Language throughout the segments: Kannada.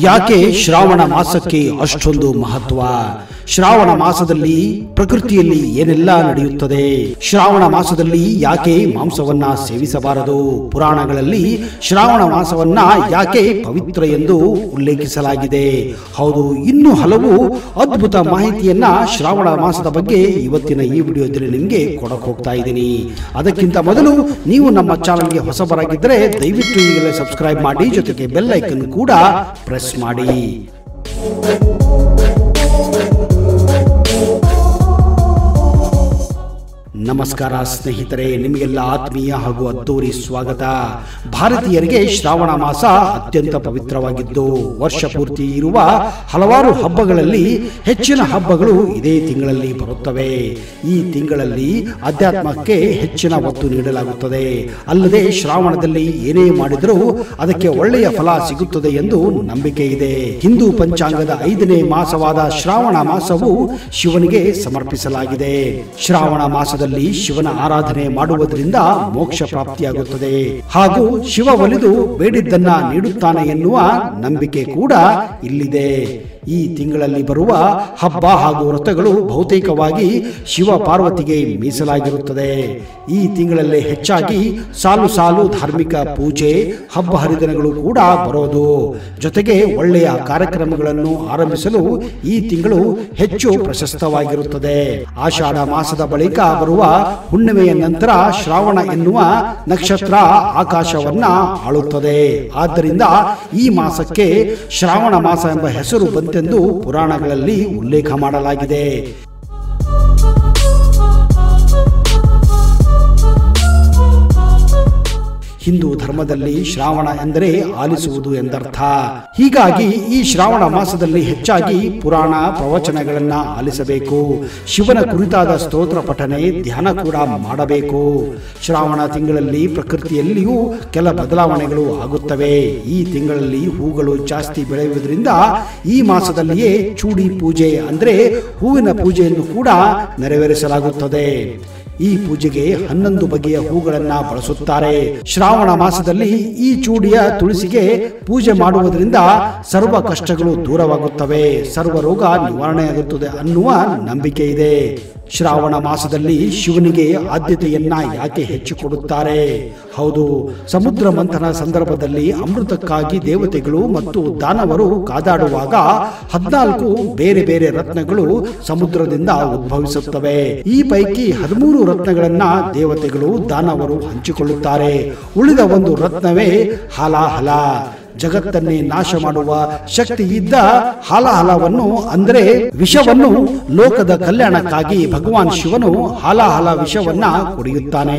ಯಾಕೆ ಶ್ರಾವಣ ಮಾಸಕ್ಕೆ ಅಷ್ಟೊಂದು ಮಹತ್ವ ಶ್ರಾವಣ ಮಾಸದಲ್ಲಿ ಪ್ರಕೃತಿಯಲ್ಲಿ ಏನೆಲ್ಲ ನಡೆಯುತ್ತದೆ ಶ್ರಾವಣ ಮಾಸದಲ್ಲಿ ಯಾಕೆ ಮಾಂಸವನ್ನ ಸೇವಿಸಬಾರದು ಪುರಾಣಗಳಲ್ಲಿ ಶ್ರಾವಣ ಮಾಸವನ್ನ ಯಾಕೆ ಪವಿತ್ರ ಎಂದು ಉಲ್ಲೇಖಿಸಲಾಗಿದೆ ಹೌದು ಇನ್ನು ಹಲವು ಅದ್ಭುತ ಮಾಹಿತಿಯನ್ನ ಶ್ರಾವಣ ಮಾಸದ ಬಗ್ಗೆ ಇವತ್ತಿನ ಈ ವಿಡಿಯೋದಲ್ಲಿ ನಿಮಗೆ ಕೊಡಕ್ ಹೋಗ್ತಾ ಇದ್ದೀನಿ ಅದಕ್ಕಿಂತ ಮೊದಲು ನೀವು ನಮ್ಮ ಚಾನಲ್ಗೆ ಹೊಸಬರಾಗಿದ್ದರೆ ದಯವಿಟ್ಟು ಈಗಲೇ ಸಬ್ಸ್ಕ್ರೈಬ್ ಮಾಡಿ ಜೊತೆಗೆ ಬೆಲ್ ಐಕನ್ ಕೂಡ ಪ್ರೆಸ್ ಮಾಡಿ ನಮಸ್ಕಾರ ಸ್ನೇಹಿತರೆ ನಿಮಗೆಲ್ಲ ಆತ್ಮೀಯ ಹಾಗೂ ಅದ್ದೂರಿ ಸ್ವಾಗತ ಭಾರತೀಯರಿಗೆ ಶ್ರಾವಣ ಮಾಸ ಅತ್ಯಂತ ಪವಿತ್ರವಾಗಿದ್ದು ವರ್ಷ ಪೂರ್ತಿ ಇರುವ ಹಲವಾರು ಹಬ್ಬಗಳಲ್ಲಿ ಹೆಚ್ಚಿನ ಹಬ್ಬಗಳು ಇದೇ ತಿಂಗಳಲ್ಲಿ ಬರುತ್ತವೆ ಈ ತಿಂಗಳಲ್ಲಿ ಅಧ್ಯಾತ್ಮಕ್ಕೆ ಹೆಚ್ಚಿನ ಒತ್ತು ನೀಡಲಾಗುತ್ತದೆ ಅಲ್ಲದೆ ಶ್ರಾವಣದಲ್ಲಿ ಏನೇ ಮಾಡಿದರೂ ಅದಕ್ಕೆ ಒಳ್ಳೆಯ ಫಲ ಸಿಗುತ್ತದೆ ಎಂದು ನಂಬಿಕೆ ಇದೆ ಹಿಂದೂ ಪಂಚಾಂಗದ ಐದನೇ ಮಾಸವಾದ ಶ್ರಾವಣ ಮಾಸವು ಶಿವನಿಗೆ ಸಮರ್ಪಿಸಲಾಗಿದೆ ಶ್ರಾವಣ ಮಾಸದಲ್ಲಿ ಶಿವನ ಆರಾಧನೆ ಮಾಡುವುದರಿಂದ ಮೋಕ್ಷ ಪ್ರಾಪ್ತಿಯಾಗುತ್ತದೆ ಹಾಗೂ ಶಿವ ಒಲಿದು ಬೇಡಿದ್ದನ್ನ ನೀಡುತ್ತಾನೆ ಎನ್ನುವ ನಂಬಿಕೆ ಕೂಡ ಇಲ್ಲಿದೆ ಈ ತಿಂಗಳಲ್ಲಿ ಬರುವ ಹಬ್ಬ ಹಾಗೂ ವ್ರತಗಳು ಬಹುತೇಕವಾಗಿ ಶಿವ ಪಾರ್ವತಿಗೆ ಮೀಸಲಾಗಿರುತ್ತದೆ ಈ ತಿಂಗಳಲ್ಲೇ ಹೆಚ್ಚಾಗಿ ಸಾಲು ಸಾಲು ಧಾರ್ಮಿಕ ಪೂಜೆ ಹಬ್ಬ ಹರಿದಿನಗಳು ಕೂಡ ಬರೋದು ಜೊತೆಗೆ ಒಳ್ಳೆಯ ಕಾರ್ಯಕ್ರಮಗಳನ್ನು ಆರಂಭಿಸಲು ಈ ತಿಂಗಳು ಹೆಚ್ಚು ಪ್ರಶಸ್ತವಾಗಿರುತ್ತದೆ ಆಷಾಢ ಮಾಸದ ಬಳಿಕ ಬರುವ ಹುಣ್ಣಿಮೆಯ ನಂತರ ಶ್ರಾವಣ ಎನ್ನುವ ನಕ್ಷತ್ರ ಆಕಾಶವನ್ನ ಆಳುತ್ತದೆ ಆದ್ದರಿಂದ ಈ ಮಾಸಕ್ಕೆ ಶ್ರಾವಣ ಮಾಸ ಎಂಬ ಹೆಸರು ಬಂತೆಂದು ಪುರಾಣಗಳಲ್ಲಿ ಉಲ್ಲೇಖ ಮಾಡಲಾಗಿದೆ ಹಿಂದೂ ಧರ್ಮದಲ್ಲಿ ಶ್ರಾವಣ ಎಂದರೆ ಆಲಿಸುವುದು ಎಂದರ್ಥ ಹೀಗಾಗಿ ಈ ಶ್ರಾವಣ ಮಾಸದಲ್ಲಿ ಹೆಚ್ಚಾಗಿ ಪುರಾಣ ಪ್ರವಚನಗಳನ್ನ ಆಲಿಸಬೇಕು ಶಿವನ ಕುರಿತಾದ ಸ್ತೋತ್ರ ಪಠನೆ ಧ್ಯಾನ ಕೂಡ ಮಾಡಬೇಕು ಶ್ರಾವಣ ತಿಂಗಳಲ್ಲಿ ಪ್ರಕೃತಿಯಲ್ಲಿಯೂ ಕೆಲ ಬದಲಾವಣೆಗಳು ಆಗುತ್ತವೆ ಈ ತಿಂಗಳಲ್ಲಿ ಹೂಗಳು ಜಾಸ್ತಿ ಬೆಳೆಯುವುದರಿಂದ ಈ ಮಾಸದಲ್ಲಿಯೇ ಚೂಡಿ ಪೂಜೆ ಅಂದ್ರೆ ಹೂವಿನ ಪೂಜೆಯನ್ನು ಕೂಡ ನೆರವೇರಿಸಲಾಗುತ್ತದೆ ಈ ಪೂಜೆಗೆ ಹನ್ನೊಂದು ಬಗೆಯ ಹೂಗಳನ್ನ ಬಳಸುತ್ತಾರೆ ಶ್ರಾವಣ ಮಾಸದಲ್ಲಿ ಈ ಚೂಡಿಯ ತುಳಸಿಗೆ ಪೂಜೆ ಮಾಡುವುದರಿಂದ ಸರ್ವ ಕಷ್ಟಗಳು ದೂರವಾಗುತ್ತವೆ ಸರ್ವ ರೋಗ ನಿವಾರಣೆಯಾಗುತ್ತದೆ ಅನ್ನುವ ನಂಬಿಕೆ ಇದೆ ಶ್ರಾವಣ ಮಾಸದಲ್ಲಿ ಶಿವನಿಗೆ ಆದ್ಯತೆಯನ್ನ ಯಾಕೆ ಹೆಚ್ಚು ಕೊಡುತ್ತಾರೆ ಹೌದು ಸಮುದ್ರ ಮಂಥನ ಸಂದರ್ಭದಲ್ಲಿ ಅಮೃತಕ್ಕಾಗಿ ದೇವತೆಗಳು ಮತ್ತು ದಾನವರು ಕಾದಾಡುವಾಗ ಹದಿನಾಲ್ಕು ಬೇರೆ ಬೇರೆ ರತ್ನಗಳು ಸಮುದ್ರದಿಂದ ಉದ್ಭವಿಸುತ್ತವೆ ಈ ಪೈಕಿ ಹದಿಮೂರು ರತ್ನಗಳನ್ನ ದೇವತೆಗಳು ದಾನವರು ಹಂಚಿಕೊಳ್ಳುತ್ತಾರೆ ಉಳಿದ ಒಂದು ರತ್ನವೇ ಹಾಲಾಹಲ ಜಗತ್ತನ್ನೇ ನಾಶ ಮಾಡುವ ಶಕ್ತಿ ಇದ್ದ ಹಾಲಾಹಲವನ್ನು ಅಂದರೆ ವಿಷವನ್ನು ಲೋಕದ ಕಲ್ಯಾಣಕ್ಕಾಗಿ ಭಗವಾನ್ ಶಿವನು ಹಾಲಾಹಲ ವಿಷವನ್ನ ಕುಡಿಯುತ್ತಾನೆ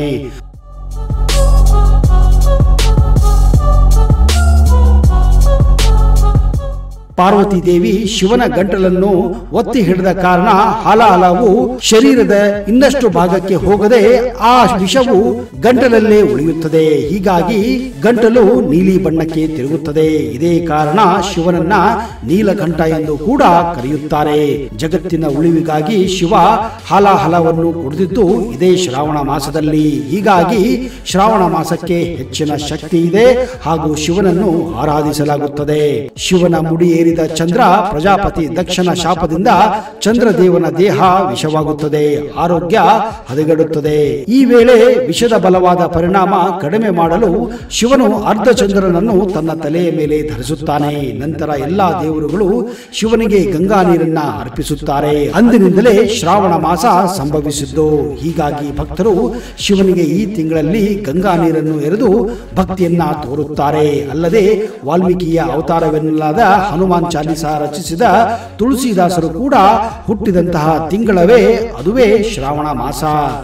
ಪಾರ್ವತಿ ದೇವಿ ಶಿವನ ಗಂಟಲನ್ನು ಒತ್ತಿ ಹಿಡಿದ ಕಾರಣ ಹಾಲಾಹಲವು ಶರೀರದ ಇನ್ನಷ್ಟು ಭಾಗಕ್ಕೆ ಹೋಗದೆ ಆ ವಿಷವು ಗಂಟಲಲ್ಲೇ ಉಳಿಯುತ್ತದೆ ಹೀಗಾಗಿ ಗಂಟಲು ನೀಲಿ ಬಣ್ಣಕ್ಕೆ ತಿರುಗುತ್ತದೆ ಇದೇ ಕಾರಣ ಶಿವನನ್ನ ನೀಲಕಂಠ ಎಂದು ಕೂಡ ಕರೆಯುತ್ತಾರೆ ಜಗತ್ತಿನ ಉಳಿವಿಗಾಗಿ ಶಿವ ಹಾಲಾಹಲವನ್ನು ಕುಡಿದಿದ್ದು ಇದೇ ಶ್ರಾವಣ ಮಾಸದಲ್ಲಿ ಹೀಗಾಗಿ ಶ್ರಾವಣ ಮಾಸಕ್ಕೆ ಹೆಚ್ಚಿನ ಶಕ್ತಿ ಇದೆ ಹಾಗೂ ಶಿವನನ್ನು ಆರಾಧಿಸಲಾಗುತ್ತದೆ ಶಿವನ ಮುಡಿ ಏರಿದ ಚಂದ್ರ ಪ್ರಜಾಪತಿ ದಕ್ಷಿಣ ಶಾಪದಿಂದ ಚಂದ್ರದೇವನ ದೇಹ ವಿಷವಾಗುತ್ತದೆ ಆರೋಗ್ಯ ಹದಗೆಡುತ್ತದೆ ಈ ವೇಳೆ ವಿಷದ ಬಲವಾದ ಪರಿಣಾಮ ಕಡಿಮೆ ಮಾಡಲು ಶಿವನು ಅರ್ಧ ಚಂದ್ರನನ್ನು ತನ್ನ ತಲೆಯ ಮೇಲೆ ಧರಿಸುತ್ತಾನೆ ನಂತರ ಎಲ್ಲಾ ದೇವರುಗಳು ಶಿವನಿಗೆ ಗಂಗಾ ನೀರನ್ನ ಅರ್ಪಿಸುತ್ತಾರೆ ಅಂದಿನಿಂದಲೇ ಶ್ರಾವಣ ಮಾಸ ಸಂಭವಿಸಿದ್ದು ಹೀಗಾಗಿ ಭಕ್ತರು ಶಿವನಿಗೆ ಈ ತಿಂಗಳಲ್ಲಿ ಗಂಗಾ ನೀರನ್ನು ಎರೆದು ಭಕ್ತಿಯನ್ನ ತೋರುತ್ತಾರೆ ಅಲ್ಲದೆ ವಾಲ್ಮೀಕಿಯ ಅವತಾರವೆನ್ನಲಾದ ಹನುಮಾನ್ ಚಾಲಿಸ ರಚಿಸಿದ ತುಳಸಿದಾಸರು ಕೂಡ ಹುಟ್ಟಿದಂತಹ ತಿಂಗಳವೇ ಅದುವೇ ಶ್ರಾವಣ ಮಾಸ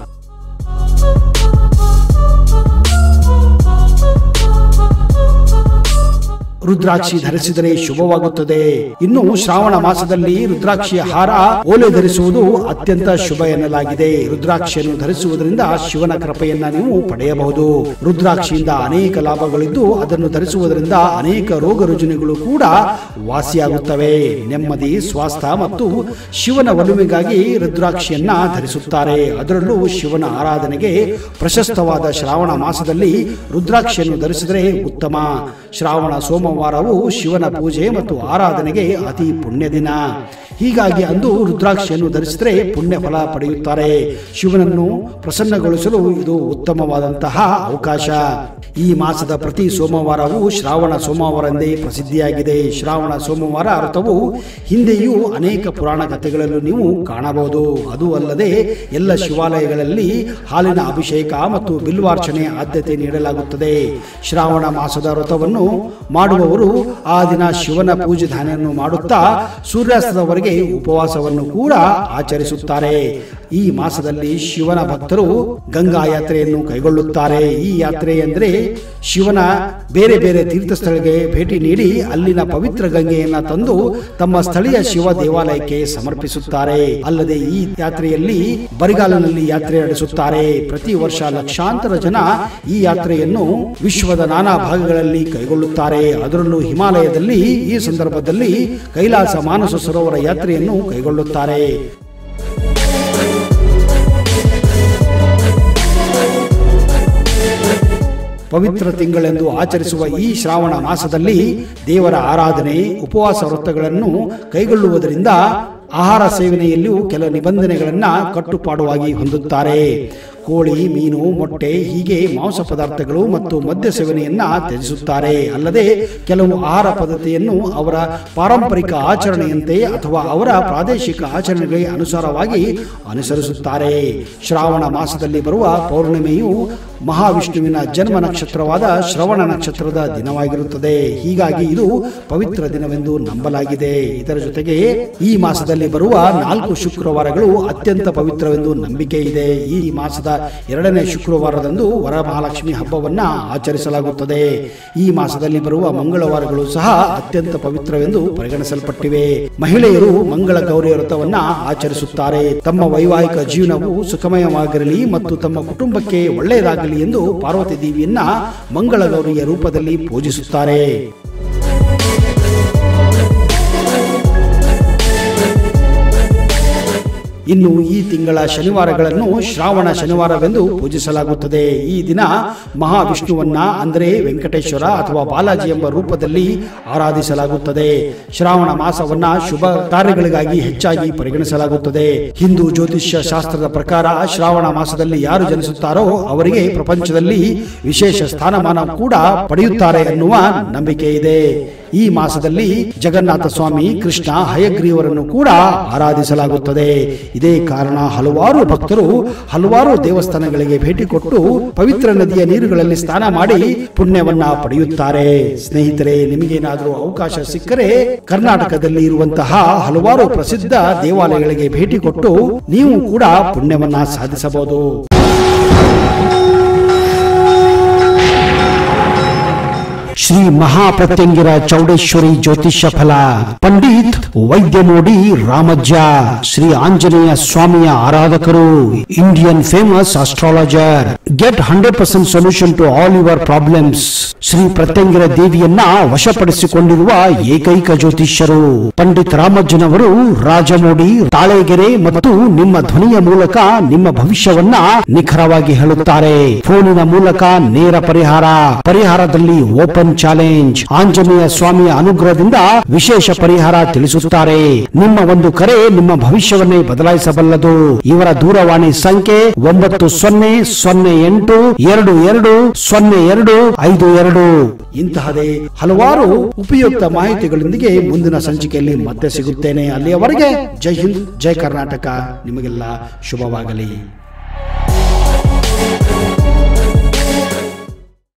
ರುದ್ರಾಕ್ಷಿ ಧರಿಸಿದರೆ ಶುಭವಾಗುತ್ತದೆ ಇನ್ನು ಶ್ರಾವಣ ಮಾಸದಲ್ಲಿ ರುದ್ರಾಕ್ಷಿಯ ಹಾರ ಓಲೆ ಧರಿಸುವುದು ಅತ್ಯಂತ ಶುಭ ಎನ್ನಲಾಗಿದೆ ರುದ್ರಾಕ್ಷಿಯನ್ನು ಧರಿಸುವುದರಿಂದ ಶಿವನ ಕೃಪೆಯನ್ನ ನೀವು ಪಡೆಯಬಹುದು ರುದ್ರಾಕ್ಷಿಯಿಂದ ಅನೇಕ ಲಾಭಗಳಿದ್ದು ಅದನ್ನು ಧರಿಸುವುದರಿಂದ ಅನೇಕ ರೋಗ ರುಜಿನಗಳು ಕೂಡ ವಾಸಿಯಾಗುತ್ತವೆ ನೆಮ್ಮದಿ ಸ್ವಾಸ್ಥ್ಯ ಮತ್ತು ಶಿವನ ಒಲುಮೆಗಾಗಿ ರುದ್ರಾಕ್ಷಿಯನ್ನ ಧರಿಸುತ್ತಾರೆ ಅದರಲ್ಲೂ ಶಿವನ ಆರಾಧನೆಗೆ ಪ್ರಶಸ್ತವಾದ ಶ್ರಾವಣ ಮಾಸದಲ್ಲಿ ರುದ್ರಾಕ್ಷಿಯನ್ನು ಧರಿಸಿದರೆ ಉತ್ತಮ ಶ್ರಾವಣ ಸೋಮವಾರ ಸೋಮವಾರವು ಶಿವನ ಪೂಜೆ ಮತ್ತು ಆರಾಧನೆಗೆ ಅತಿ ಪುಣ್ಯ ದಿನ ಹೀಗಾಗಿ ಅಂದು ರುದ್ರಾಕ್ಷಿಯನ್ನು ಧರಿಸಿದರೆ ಪುಣ್ಯ ಫಲ ಪಡೆಯುತ್ತಾರೆ ಶಿವನನ್ನು ಪ್ರಸನ್ನಗೊಳಿಸಲು ಇದು ಉತ್ತಮವಾದಂತಹ ಅವಕಾಶ ಈ ಮಾಸದ ಪ್ರತಿ ಸೋಮವಾರವು ಶ್ರಾವಣ ಸೋಮವಾರ ಎಂದೇ ಪ್ರಸಿದ್ಧಿಯಾಗಿದೆ ಶ್ರಾವಣ ಸೋಮವಾರ ವ್ರತವು ಹಿಂದೆಯೂ ಅನೇಕ ಪುರಾಣ ಕಥೆಗಳಲ್ಲೂ ನೀವು ಕಾಣಬಹುದು ಅದು ಅಲ್ಲದೆ ಎಲ್ಲ ಶಿವಾಲಯಗಳಲ್ಲಿ ಹಾಲಿನ ಅಭಿಷೇಕ ಮತ್ತು ಬಿಲ್ವಾರ್ಚನೆ ಆದ್ಯತೆ ನೀಡಲಾಗುತ್ತದೆ ಶ್ರಾವಣ ಮಾಸದ ವ್ರತವನ್ನು ಮಾಡುವವರು ಆ ದಿನ ಶಿವನ ಪೂಜೆ ಧಾನ್ಯವನ್ನು ಮಾಡುತ್ತಾ ಸೂರ್ಯಾಸ್ತದವರೆಗೆ ಉಪವಾಸವನ್ನು ಕೂಡ ಆಚರಿಸುತ್ತಾರೆ ಈ ಮಾಸದಲ್ಲಿ ಶಿವನ ಭಕ್ತರು ಗಂಗಾ ಯಾತ್ರೆಯನ್ನು ಕೈಗೊಳ್ಳುತ್ತಾರೆ ಈ ಯಾತ್ರೆ ಎಂದರೆ ಶಿವನ ಬೇರೆ ಬೇರೆ ತೀರ್ಥಸ್ಥಳಕ್ಕೆ ಭೇಟಿ ನೀಡಿ ಅಲ್ಲಿನ ಪವಿತ್ರ ಗಂಗೆಯನ್ನ ತಂದು ತಮ್ಮ ಸ್ಥಳೀಯ ಶಿವ ದೇವಾಲಯಕ್ಕೆ ಸಮರ್ಪಿಸುತ್ತಾರೆ ಅಲ್ಲದೆ ಈ ಯಾತ್ರೆಯಲ್ಲಿ ಬರಿಗಾಲಿನಲ್ಲಿ ಯಾತ್ರೆ ನಡೆಸುತ್ತಾರೆ ಪ್ರತಿ ವರ್ಷ ಲಕ್ಷಾಂತರ ಜನ ಈ ಯಾತ್ರೆಯನ್ನು ವಿಶ್ವದ ನಾನಾ ಭಾಗಗಳಲ್ಲಿ ಕೈಗೊಳ್ಳುತ್ತಾರೆ ಅದರಲ್ಲೂ ಹಿಮಾಲಯದಲ್ಲಿ ಈ ಸಂದರ್ಭದಲ್ಲಿ ಕೈಲಾಸ ಮಾನಸ ಸರೋವರ ಯಾತ್ರೆಯನ್ನು ಕೈಗೊಳ್ಳುತ್ತಾರೆ ಪವಿತ್ರ ತಿಂಗಳೆಂದು ಆಚರಿಸುವ ಈ ಶ್ರಾವಣ ಮಾಸದಲ್ಲಿ ದೇವರ ಆರಾಧನೆ ಉಪವಾಸ ವ್ರತಗಳನ್ನು ಕೈಗೊಳ್ಳುವುದರಿಂದ ಆಹಾರ ಸೇವನೆಯಲ್ಲಿಯೂ ಕೆಲ ನಿಬಂಧನೆಗಳನ್ನ ಕಟ್ಟುಪಾಡುವಾಗಿ ಹೊಂದುತ್ತಾರೆ ಕೋಳಿ ಮೀನು ಮೊಟ್ಟೆ ಹೀಗೆ ಮಾಂಸ ಪದಾರ್ಥಗಳು ಮತ್ತು ಮದ್ಯ ಸೇವನೆಯನ್ನ ತ್ಯಜಿಸುತ್ತಾರೆ ಅಲ್ಲದೆ ಕೆಲವು ಆಹಾರ ಪದ್ಧತಿಯನ್ನು ಅವರ ಪಾರಂಪರಿಕ ಆಚರಣೆಯಂತೆ ಅಥವಾ ಅವರ ಪ್ರಾದೇಶಿಕ ಆಚರಣೆಗಳಿಗೆ ಅನುಸಾರವಾಗಿ ಅನುಸರಿಸುತ್ತಾರೆ ಶ್ರಾವಣ ಮಾಸದಲ್ಲಿ ಬರುವ ಪೌರ್ಣಿಮೆಯು ಮಹಾವಿಷ್ಣುವಿನ ಜನ್ಮ ನಕ್ಷತ್ರವಾದ ಶ್ರವಣ ನಕ್ಷತ್ರದ ದಿನವಾಗಿರುತ್ತದೆ ಹೀಗಾಗಿ ಇದು ಪವಿತ್ರ ದಿನವೆಂದು ನಂಬಲಾಗಿದೆ ಇದರ ಜೊತೆಗೆ ಈ ಮಾಸದಲ್ಲಿ ಬರುವ ನಾಲ್ಕು ಶುಕ್ರವಾರಗಳು ಅತ್ಯಂತ ಪವಿತ್ರವೆಂದು ನಂಬಿಕೆ ಇದೆ ಈ ಮಾಸದ ಎರಡನೇ ಶುಕ್ರವಾರದಂದು ವರಮಹಾಲಕ್ಷ್ಮಿ ಹಬ್ಬವನ್ನ ಆಚರಿಸಲಾಗುತ್ತದೆ ಈ ಮಾಸದಲ್ಲಿ ಬರುವ ಮಂಗಳವಾರಗಳು ಸಹ ಅತ್ಯಂತ ಪವಿತ್ರವೆಂದು ಪರಿಗಣಿಸಲ್ಪಟ್ಟಿವೆ ಮಹಿಳೆಯರು ಮಂಗಳ ಗೌರಿ ವ್ರತವನ್ನ ಆಚರಿಸುತ್ತಾರೆ ತಮ್ಮ ವೈವಾಹಿಕ ಜೀವನವು ಸುಖಮಯವಾಗಿರಲಿ ಮತ್ತು ತಮ್ಮ ಕುಟುಂಬಕ್ಕೆ ಒಳ್ಳೆಯದಾಗಲಿ ಎಂದು ಪಾರ್ವತಿ ದೇವಿಯನ್ನ ಮಂಗಳ ಗೌರಿಯ ರೂಪದಲ್ಲಿ ಪೂಜಿಸುತ್ತಾರೆ ಇನ್ನು ಈ ತಿಂಗಳ ಶನಿವಾರಗಳನ್ನು ಶ್ರಾವಣ ಶನಿವಾರವೆಂದು ಪೂಜಿಸಲಾಗುತ್ತದೆ ಈ ದಿನ ಮಹಾವಿಷ್ಣುವನ್ನ ಅಂದರೆ ವೆಂಕಟೇಶ್ವರ ಅಥವಾ ಬಾಲಾಜಿ ಎಂಬ ರೂಪದಲ್ಲಿ ಆರಾಧಿಸಲಾಗುತ್ತದೆ ಶ್ರಾವಣ ಮಾಸವನ್ನ ಶುಭ ಕಾರ್ಯಗಳಿಗಾಗಿ ಹೆಚ್ಚಾಗಿ ಪರಿಗಣಿಸಲಾಗುತ್ತದೆ ಹಿಂದೂ ಜ್ಯೋತಿಷ್ಯ ಶಾಸ್ತ್ರದ ಪ್ರಕಾರ ಶ್ರಾವಣ ಮಾಸದಲ್ಲಿ ಯಾರು ಜನಿಸುತ್ತಾರೋ ಅವರಿಗೆ ಪ್ರಪಂಚದಲ್ಲಿ ವಿಶೇಷ ಸ್ಥಾನಮಾನ ಕೂಡ ಪಡೆಯುತ್ತಾರೆ ಎನ್ನುವ ನಂಬಿಕೆ ಇದೆ ಈ ಮಾಸದಲ್ಲಿ ಜಗನ್ನಾಥ ಸ್ವಾಮಿ ಕೃಷ್ಣ ಹಯಗ್ರೀವರನ್ನು ಕೂಡ ಆರಾಧಿಸಲಾಗುತ್ತದೆ ಇದೇ ಕಾರಣ ಹಲವಾರು ಭಕ್ತರು ಹಲವಾರು ದೇವಸ್ಥಾನಗಳಿಗೆ ಭೇಟಿ ಕೊಟ್ಟು ಪವಿತ್ರ ನದಿಯ ನೀರುಗಳಲ್ಲಿ ಸ್ನಾನ ಮಾಡಿ ಪುಣ್ಯವನ್ನ ಪಡೆಯುತ್ತಾರೆ ಸ್ನೇಹಿತರೆ ನಿಮಗೇನಾದರೂ ಅವಕಾಶ ಸಿಕ್ಕರೆ ಕರ್ನಾಟಕದಲ್ಲಿ ಇರುವಂತಹ ಹಲವಾರು ಪ್ರಸಿದ್ಧ ದೇವಾಲಯಗಳಿಗೆ ಭೇಟಿ ಕೊಟ್ಟು ನೀವು ಕೂಡ ಪುಣ್ಯವನ್ನ ಸಾಧಿಸಬಹುದು ಶ್ರೀ ಮಹಾಪ್ರತ್ಯಂಗಿರ ಚೌಡೇಶ್ವರಿ ಜ್ಯೋತಿಷ್ಯ ಫಲ ಪಂಡಿತ್ ವೈದ್ಯಮೋಡಿ ರಾಮಜ್ಜ ಶ್ರೀ ಆಂಜನೇಯ ಸ್ವಾಮಿಯ ಆರಾಧಕರು Indian famous astrologer get hundred percent solution to all your problems Shri Pratyangira ದೇವಿಯನ್ನ ವಶಪಡಿಸಿಕೊಂಡಿರುವ ಏಕೈಕ ಜ್ಯೋತಿಷ್ಯರು ಪಂಡಿತ್ ರಾಮಜ್ಜನವರು ರಾಜಮೋಡಿ ತಾಳೆಗೆರೆ ಮತ್ತು ನಿಮ್ಮ ಧ್ವನಿಯ ಮೂಲಕ ನಿಮ್ಮ ಭವಿಷ್ಯವನ್ನ ನಿಖರವಾಗಿ ಹೇಳುತ್ತಾರೆ ಫೋನಿನ ಮೂಲಕ ನೇರ ಪರಿಹಾರ ಪರಿಹಾರದಲ್ಲಿ ಓಪನ್ ಚಾಲೆಂಜ್ ಆಂಜನೇಯ ಸ್ವಾಮಿಯ ಅನುಗ್ರಹದಿಂದ ವಿಶೇಷ ಪರಿಹಾರ ತಿಳಿಸುತ್ತಾರೆ ನಿಮ್ಮ ಒಂದು ಕರೆ ನಿಮ್ಮ ಭವಿಷ್ಯವನ್ನೇ ಬದಲಾಯಿಸಬಲ್ಲದು ಇವರ ದೂರವಾಣಿ ಸಂಖ್ಯೆ ಒಂಬತ್ತು ಸೊನ್ನೆ ಸೊನ್ನೆ ಎಂಟು ಎರಡು ಎರಡು ಸೊನ್ನೆ ಎರಡು ಐದು ಎರಡು ಇಂತಹದೇ ಹಲವಾರು ಉಪಯುಕ್ತ ಮಾಹಿತಿಗಳೊಂದಿಗೆ ಮುಂದಿನ ಸಂಚಿಕೆಯಲ್ಲಿ ಮತ್ತೆ ಸಿಗುತ್ತೇನೆ ಅಲ್ಲಿಯವರೆಗೆ ಜೈ ಹಿಂದ್ ಜೈ ಕರ್ನಾಟಕ ನಿಮಗೆಲ್ಲ ಶುಭವಾಗಲಿ